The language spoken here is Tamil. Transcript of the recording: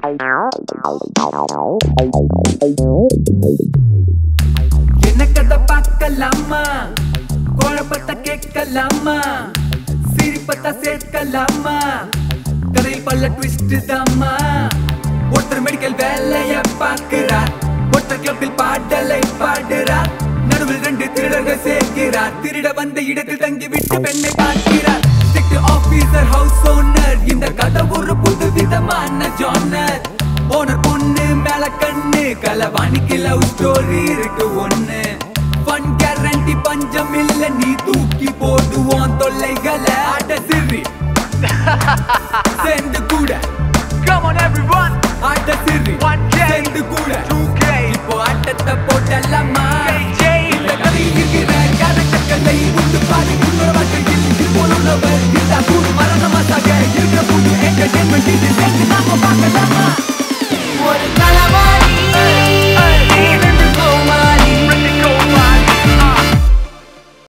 என்ன கதை பார்க்கலாமா குழப்பத்தை கேட்கலாமா சிரிப்பத்தை சேர்க்கலாமா கதையில் பல ட்விஸ்ட் தாமா ஒருத்தர் மெடிக்கல் வேலைய பார்க்கிறார் ஒருத்தர் கிளப்பில் பாடலை பாடுறார் நடுவில் ரெண்டு திருடர்கள் சேர்க்கிறார் திருட வந்த இடத்தில் தங்கி விட்டு பெண்ணை பார்க்கிறார் ஆபீசர் ஹவுஸ் ஓனர் இந்த கதை ஒரு புது விதமான ஜானர் ஓனர் பொண்ணு மேல கண்ணு கலவாணிக்கு லவ் ஸ்டோரி இருக்கு ஒண்ணு ஃபன் கேரண்டி பஞ்சம் இல்ல நீ தூக்கி போடுவோம் தொல்லைகளை ஆட்ட சிறி சேர்ந்து கூட Come on everyone, ஆட்ட சிறி 1K, சேர்ந்து கூட 2K, இப்போ ஆட்டத்தை போட்டலாமா KJ. இந்த கதையில் இருக்கிற கேரக்டர்களை உண்டு பாரு உன்னோட வாழ்க்கையில் இது போலுள்ளவர் இருந்தா கூடு மரணமாசாக இருக்கிற புது என்டர்டைன்மெண்ட் இது